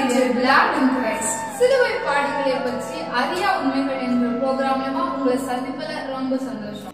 major blood in Christ. சிலுவை பாடுகளை பற்றி அறியா உண்மைகள் என்ற ப்ரோக்ராம் மூலமா உங்களை சந்திப்பல ரொம்ப சந்தோஷம்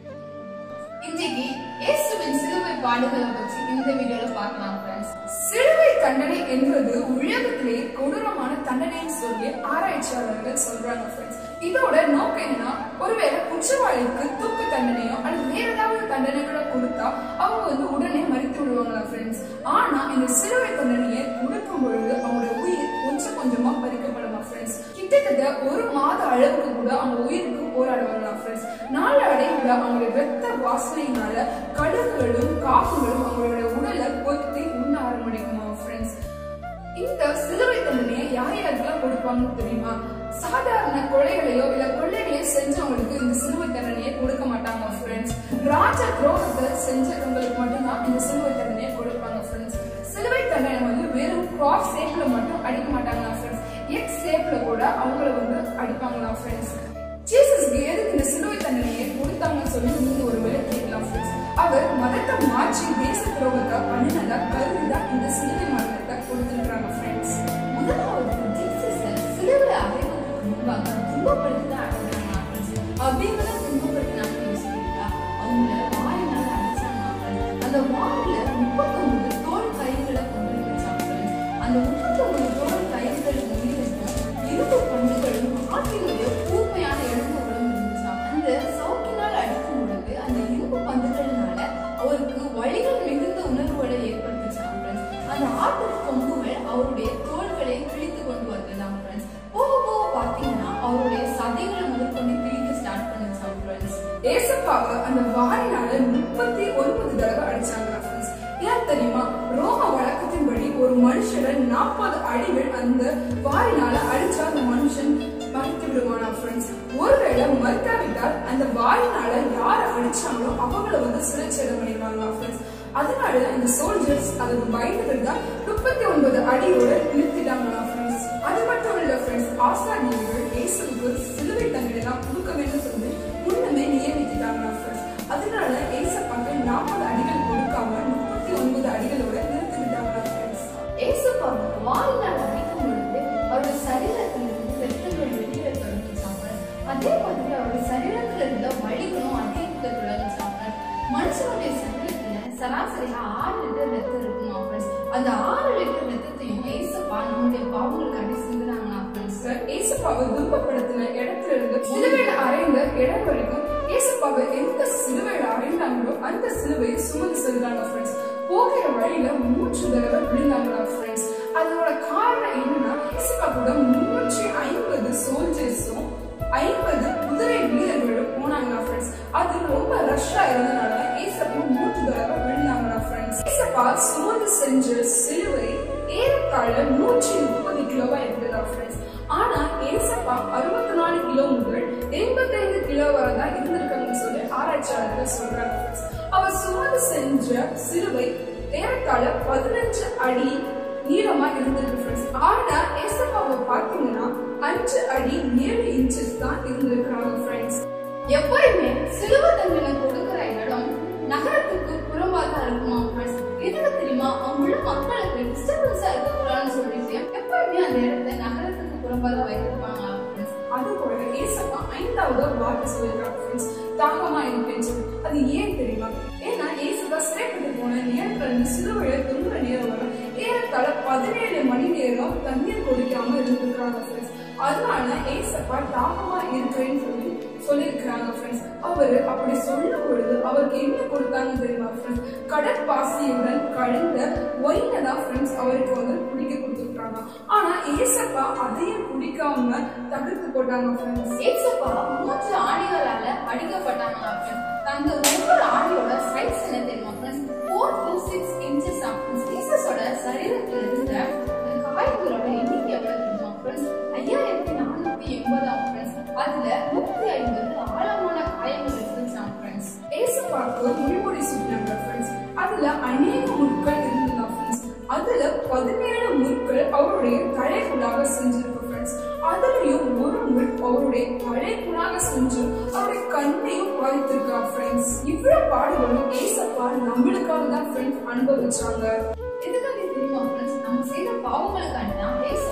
இன்றைக்கு இயேசுவின் சிலுவை பாடுகளை பற்றி இந்த வீடியோல பார்க்கலாம் ஃப்ரெண்ட்ஸ் சிலுவை தண்டனை என்பது உலகத்திலே கொடூரமான தண்டனைன்னு சொல்லி ஆராய்ச்சியாளர்கள் சொல்றாங்க ஃப்ரெண்ட்ஸ் இதோட நோக்கம் என்னன்னா ஒருவேளை குற்றவாளிக்கு தூக்கு தண்டனையோ அல்லது வேற ஏதாவது தண்டனைகளை கொடுத்தா அவங்க வந்து உடனே மறித்து விடுவாங்களா ஃப்ரெண்ட்ஸ் ஆனா இந்த சிலுவை தண்டனையை கொடுக்கும் பொழுது அவங்களோட உயிர் கொஞ்சம் கொஞ்சமா பறிக்கப்படுமா ஃப்ரெண்ட்ஸ் கிட்டத்தட்ட ஒரு மாத அளவுக்கு கூட அவங்க உயிருக்கு போராடுவாங்களா ஃப்ரெண்ட்ஸ் நாள் அடைவுல அவங்களுடைய ரத்த வாசனையினால கழுகுகளும் காப்புகளும் அவங்களோட உடலை கொத்தி உண்ண ஆரம்பிக்குமா ஃப்ரெண்ட்ஸ் இந்த சிலுவை தண்டனையை யார் யாருக்கெல்லாம் கொடுப்பாங்கன்னு தெரியுமா சாதாரண கொலைகளையோ இல்ல கொள்ளைகளையோ செஞ்சவங்களுக்கு இந்த சிலுவை தண்டனையை கொடுக்க மாட்டாங்க ஃப்ரெண்ட்ஸ் ராஜ துரோகத்தை செஞ்சவங்களுக்கு மட்டும்தான் இந்த சிலுவை தண்டனையை கொடுப்பாங்க ஃப்ரெண்ட்ஸ் சிலுவை தண்டனை வந்து வெறும் கிராஸ் ஷேப்ல மட்டும் அடிக்க மாட்டாங்களா ஃப்ரெண்ட்ஸ் எக்ஸ் ஷேப்ல கூட அவங்கள வந்து அடிப்பாங்களா ஃப்ரெண்ட்ஸ் ஜீசஸ்க்கு எதுக்கு இந்த சிலுவை தண்டனையை கொடுத்தாங்கன்னு சொல்லி நீங்க ஒரு வேலை கேட்கலாம் ஃப்ரெண்ட்ஸ் அவர் மதத்தை மாற்றி தேச துரோகத்தை பண்ணினதா கருதிதான் இந்த சிலுவை மரணத்தை கொடுத்துருக்காங்க ஃப்ரெண்ட்ஸ் முதலாவது ஜீசஸ் சிலுவை அறைவதற்கு முன்பாக துன்பப்படுத்தி அடைஞ்சாங்க அப்படிங்கிறத துன்பப்படுத்தினாங்க யோசிக்கிறீங்களா அவங்க வாயினால அடிச்சாங்க அந்த வாயில முப்பத்தொன்பது தோல் கயிறுகளை கொண்டு வச்சாங்க அந்த முப்பத்தொன்பது தோல் கயிறுகள் மீதும் இரும்பு பண்புகளும் ஆற்றினுடைய கூர்மையான எலும்புகளும் இருந்துச்சாம் அந்த சவுக்கினால் அடிக்கும் பொழுது அந்த இரும்பு பந்துகளினால அவருக்கு வழிகள் மிகுந்த உணர்வுகளை ஏற்படுத்துச்சாம் friends. அந்த ஆட்டு கொம்புகள் அவருடைய தோள்களை கிழித்து கொண்டு வந்ததாம் ஃப்ரெண்ட்ஸ் போக போக பாத்தீங்கன்னா அவருடைய சதைகளை முதல் கொண்டு கிழிக்க ஸ்டார்ட் பண்ணுச்சாம் ஃப்ரெண்ட்ஸ் ஏசப்பாவை அந்த வாரினால முப்பத்தி ஒன்பது தடவை அடிச்சாங்க ஃப்ரெண்ட்ஸ் ஏன் தெரியுமா ரோம வழக்கத்தின்படி ஒரு மனுஷனை நாற்பது அடிகள் அந்த வாரினால அடிச்சா அந்த மனுஷன் மறித்து விடுவானா ஃப்ரெண்ட்ஸ் ஒருவேளை மறுக்காவிட்டால் அந்த வாரினால யார் அடிச்சாங்களோ அவங்கள வந்து சிறைச்சேதம் பண்ணிடுவாங்களா ஃப்ரெண்ட்ஸ் அதனால இந்த சோல்ஜர்ஸ் அதுக்கு பயந்துட்டு தான் முப்பத்தி ஒன்பது அடியோட நிறுத்திட்டாங்களா ஃப்ரெண்ட்ஸ் அது மட்டும் இல்ல ஃப்ரெண்ட்ஸ் ஆசாரியர்கள் இயேசுவுக்கு சிலுவை தண்டனை தான் கொடுக்க வேண்டும் சொல்லி முன்னமே நியமித்துட்டாங்களா ஃப்ரெண்ட்ஸ் அதனால ஏசப்பாக்கு நாற்பது அடிகள் கொடுக்காம முப்பத்தி ஒன்பது அடிகளோட நிறுத்திவிட்டாங்களா ஃப்ரெண்ட்ஸ் ஏசப்பா வாயினால் அடிக்கும் பொழுது அவருடைய சரீரத்திலிருந்து ரத்தங்கள் வெளியிட தொடங்கிச்சாங்க அதே மாதிரி அவருடைய சரீரத்துல இருந்த வலிகளும் அதிகரிக்க தொடங்கிச்சாங்க மனுஷனுடைய சரீரத்துல சராசரியா ஆறு லிட்டர் ரத்தம் இருக்குமா ஃப்ரெண்ட்ஸ் அந்த ஆறு லிட்டர் ரத்தத்தையும் ஏசப்பா நம்முடைய பாவங்களுக்கு அடி சிந்துறாங்களா ஃப்ரெண்ட்ஸ் ஏசப்பாவை துன்பப்படுத்தின இடத்துல இருந்து சிலுவையில அறைந்த இடம் வரைக்கும் ஏசப்பாவை எந்த சிலுவையில அறைந்தாங்களோ அந்த சிலுவையை சுமந்து செல்றாங்க ஃப்ரெண்ட்ஸ் போகிற வழியில மூன்று தடவை விழுந்தாங்களா ஃப்ரெண்ட்ஸ் அதோட காரணம் என்னன்னா ஏசப்பா கூட முன்னூற்றி ஐம்பது சோல்ஜர்ஸும் ஐம்பது குதிரை வீரர்களும் போனாங்களா ஃப்ரெண்ட்ஸ் அது ரொம்ப ரஷ்ஷா இருந்தனால ஏசப்பா மூன்று தடவை விழுந்தாங்களா ஃப்ரெண்ட்ஸ் ஏசப்பா சுமந்து சென்ற சிலுவை ஏறத்தாழ நூற்றி முப்பது கிலோவா இருந்ததா ஃப்ரெண்ட்ஸ் ஆனா ஏசப்பா அறுபத்தி நாலு கிலோ முதல் எண்பத்தைந்து கிலோ வரை தான் இருந்திருக்காங்கன்னு சொல்லி ஆராய்ச்சியாளர்கள் சொல்றாங்க friends. அவர் சுமந்து சென்ற சிலுவை ஏறத்தாழ பதினஞ்சு அடி நீளமா இருந்திருக்கு ஃப்ரெண்ட்ஸ் ஆனா ஏசப்பாவை பாத்தீங்கன்னா அஞ்சு அடி ஏழு இன்ச்சஸ் தான் இருந்திருக்காங்க ஃப்ரெண்ட்ஸ் எப்பயுமே சிலுவை தண்டனை கொடுக்கிற இடம் நகரத்துக்கு புறம்பா தான் இருக்குமா ஃப்ரெண்ட்ஸ் எதுக்கு தெரியுமா அவங்க உள்ள மக்களுக்கு டிஸ்டர்பன்ஸா இருக்கக்கூடாதுன்னு சொல்லிட்டு எப்பயுமே அந்த இடத்த நகரத்துக்கு புறம்பா தான் வைத்திருப்பாங்க ஃப்ரெண்ட்ஸ் அது கூட ஏசப்பா ஐந்தாவது வார்த்தை சொல்லிருக்காங்க ஃப்ரெண்ட்ஸ் தாகமா இருக்கேன்னு சொல்லி அது ஏன் தெரியுமா ஏன்னா ஏசப்பா சிறைப்பட்டு போன நேரத்துல இருந்து சிலுவையில தொங்குற நேரம் வர ஏறத்தாழ பதினேழு மணி நேரம் தண்ணீர் குடிக்காம இருந்திருக்காங்க ஃப்ரெண்ட்ஸ் அதனால ஏசப்பா தாகமா இருக்கிறேன்னு சொல்லி சொல்லியிருக்கிறாங்க ஃப்ரெண்ட்ஸ் அவரு அப்படி சொல்லும் பொழுது அவருக்கு என்ன கொடுத்தாங்க தெரியுமா ஃப்ரெண்ட்ஸ் கடற்பாசியுடன் கலந்த ஒயினை தான் ஃப்ரெண்ட்ஸ் அவருக்கு வந்து குடிக்க கொடுத்துருக்காங்க ஆனா ஏசப்பா அதையும் குடிக்காம தடுத்து போட்டாங்க ஃப்ரெண்ட்ஸ் ஏசப்பா மூன்று ஆணிகளால அடிக்கப்பட்டாங்க ஃப்ரெண்ட்ஸ் அந்த ஒவ்வொரு ஆணியோட சைஸ் என்ன தெரியுமா friends four to six inches friends ஜீசஸோட சரீரத்துல இருந்த அந்த காயங்களோட எண்ணிக்கை எவ்வளவு தெரியுமா ஃப்ரெண்ட்ஸ் ஐயாயிரத்தி நானூத்தி எண்பதாம் ஃப்ரெண்ட்ஸ் அதுல நூத்தி ஐம்பது ஆழமான காயங்கள் இருந்துச்சாம் ஃப்ரெண்ட்ஸ் ஏசப்பாக்கு முள்முடி சுட்டினாங்க ஃப்ரெண்ட்ஸ் அதுல அநேக முற்கள் இருந்ததா ஃப்ரெண்ட்ஸ் அதுல பதினேழு முற்கள் அவருடைய தலைக்குள்ளாக செஞ்சிருக்கு ஃப்ரெண்ட்ஸ் அதுலயும் ஒரு முள் அவருடைய தலைக்குள்ளாக செஞ்சு அவருடைய கண்ணையும் பாதித்திருக்கா ஃப்ரெண்ட்ஸ் இவ்வளவு பாடுகளும் ஏசப்பா நம்மளுக்காக தான் ஃப்ரெண்ட்ஸ் அனுபவிச்சாங்க எதுக்காக தெரியுமா ஃப்ரெண்ட்ஸ் நம்ம செய்த பாவங்களுக்காண்டி தான் ஏசப்பா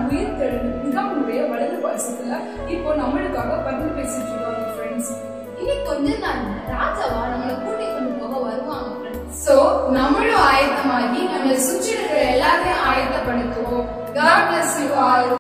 உயிர் தெழுந்து பிதாவுடைய வலது பாசத்துல இப்போ நம்மளுக்காக பகிர்ந்து பேசிட்டு இருக்காங்க ஃப்ரெண்ட்ஸ் இன்னைக்கு கொஞ்ச நாள் ராஜாவா நம்மளை கூட்டி கொண்டு போக வருவாங்க friends. சோ நம்மளும் ஆயத்தமாகி நம்மளை சுற்றி இருக்கிற எல்லாத்தையும் ஆயத்தப்படுத்துவோம் God bless you all.